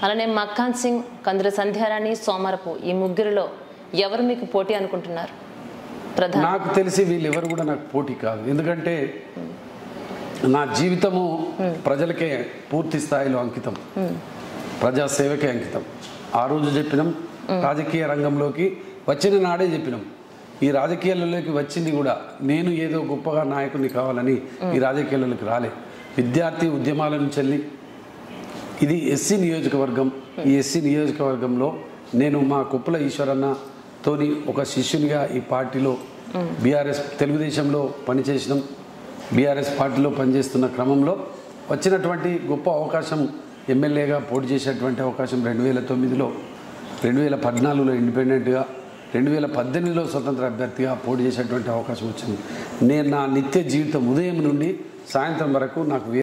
అలానే మక్కాన్ సింగ్ కందుల సంధ్యారాణి సోమరపు ఈ ముగ్గురిలో ఎవరు మీకు పోటీ అనుకుంటున్నారు ప్రధాన నాకు తెలిసి వీళ్ళెవరు కూడా నాకు పోటీ కాదు ఎందుకంటే నా జీవితము ప్రజలకే పూర్తి స్థాయిలో అంకితం ప్రజాసేవకే అంకితం ఆ రోజు చెప్పినాం రాజకీయ రంగంలోకి వచ్చిన నాడే చెప్పినాం ఈ రాజకీయాలలోకి వచ్చింది కూడా నేను ఏదో గొప్పగా నాయకుడిని కావాలని ఈ రాజకీయాలలోకి రాలే విద్యార్థి ఉద్యమాల నుంచి వెళ్ళి ఇది ఎస్సీ నియోజకవర్గం ఈ ఎస్సీ నియోజకవర్గంలో నేను మా కుప్పల ఈశ్వరన్నతోని ఒక శిష్యునిగా ఈ పార్టీలో బీఆర్ఎస్ తెలుగుదేశంలో పనిచేసినాం బీఆర్ఎస్ పార్టీలో పనిచేస్తున్న క్రమంలో వచ్చినటువంటి గొప్ప అవకాశం ఎమ్మెల్యేగా పోటీ చేసేటువంటి అవకాశం రెండు వేల తొమ్మిదిలో రెండు వేల పద్నాలుగులో ఇండిపెండెంట్గా రెండు వేల పద్దెనిమిదిలో స్వతంత్ర అభ్యర్థిగా పోటీ చేసేటువంటి అవకాశం వచ్చింది నేను నా నిత్య జీవితం ఉదయం నుండి సాయంత్రం వరకు నాకు